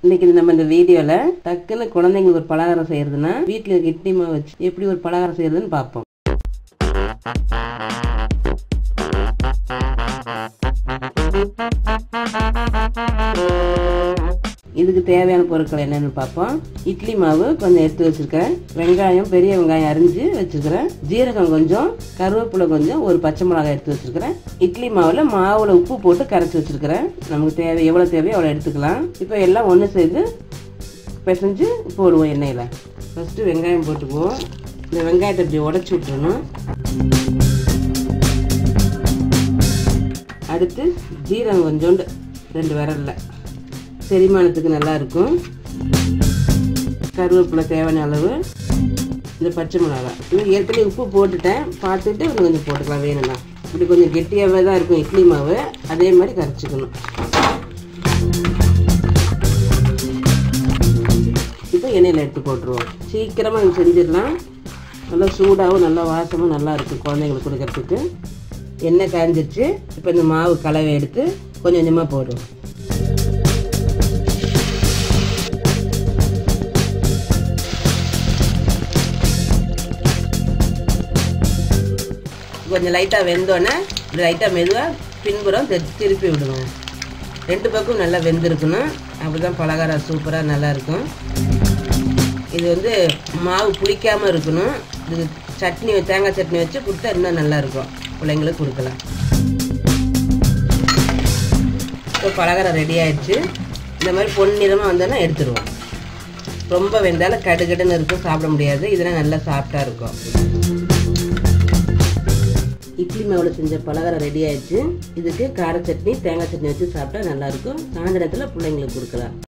இன்னைக்கு நம்ம இந்த வீடியோவில் டக்குன்னு குழந்தைங்களுக்கு ஒரு பலகாரம் செய்யறதுன்னா வீட்டில் இருக்க இட்லி மாவு வச்சு எப்படி ஒரு பலகாரம் செய்யறதுன்னு பார்ப்போம் இதுக்கு தேவையான பொருட்கள் என்னென்னு பார்ப்போம் இட்லி மாவு கொஞ்சம் எடுத்து வச்சிருக்கேன் வெங்காயம் பெரிய வெங்காயம் அரிஞ்சு வச்சிருக்கிறேன் ஜீரகம் கொஞ்சம் கருவேப்பிலை கொஞ்சம் ஒரு பச்சை மிளகாய் எடுத்து வச்சிருக்கிறேன் இட்லி மாவில் மாவில் உப்பு போட்டு கரைச்சி வச்சிருக்கிறேன் நமக்கு தேவை எவ்வளோ தேவையோ அவ்வளோ எடுத்துக்கலாம் இப்போ எல்லாம் ஒன்று சேர்த்து பிசைஞ்சு போடுவோம் எண்ணெயில் ஃபஸ்ட்டு வெங்காயம் போட்டுக்குவோம் இந்த வெங்காயத்தை இப்படி உடச்சி விட்டுறணும் அடுத்து ஜீரகம் கொஞ்சோண்டு ரெண்டு விரல்ல செரிமானத்துக்கு நல்லா இருக்கும் கருவேப்பிலை தேவையான அளவு இந்த பச்சை மிளகாய் இது ஏற்கனவே உப்பு போட்டுட்டேன் பார்த்துட்டு இன்னும் கொஞ்சம் போட்டுக்கலாம் வேணும்னா இப்படி கொஞ்சம் கெட்டியாகவே தான் இருக்கும் இட்லி மாவு அதே மாதிரி கரைச்சிக்கணும் இப்போ எண்ணெயில் எடுத்து போட்டுருவோம் சீக்கிரமாக இது செஞ்சிடலாம் நல்லா சூடாகவும் நல்லா வாசமும் நல்லா இருக்கும் குழந்தைங்களுக்கு கொடுக்கறதுக்கு எண்ணெய் காய்ஞ்சிருச்சு இப்போ இந்த மாவு கலவை எடுத்து கொஞ்சம் கொஞ்சமாக போடுவோம் கொஞ்சம் லைட்டாக வெந்தோடனே லைட்டாக மெதுவாக பின்புறம் தெ- திருப்பி விடுவோம் ரெண்டு பக்கம் நல்லா வெந்திருக்கணும் அப்படி தான் பலகாரம் சூப்பராக நல்லா இருக்கும் இது வந்து மாவு புளிக்காமல் இருக்கணும் இது சட்னி தேங்காய் சட்னி வச்சு கொடுத்தா இன்னும் நல்லா இருக்கும் பிள்ளைங்களுக்கு கொடுக்கலாம் இப்போ பலகாரம் ரெடி ஆயிடுச்சு இந்த மாதிரி பொன்னிறமாக வந்தோன்னா எடுத்துருவோம் ரொம்ப வெந்தாலும் கடுகடுன்னு இருக்கும் சாப்பிட முடியாது இதெல்லாம் நல்லா சாஃப்டாக இருக்கும் இட்லி மாவில் செஞ்ச பலகாரம் ரெடி ஆயிடுச்சு இதுக்கு கார சட்னி தேங்காய் சட்னி வச்சு சாப்பிட்டா நல்லாயிருக்கும் சாயந்தரத்தில் பிள்ளைங்களுக்கு கொடுக்கலாம்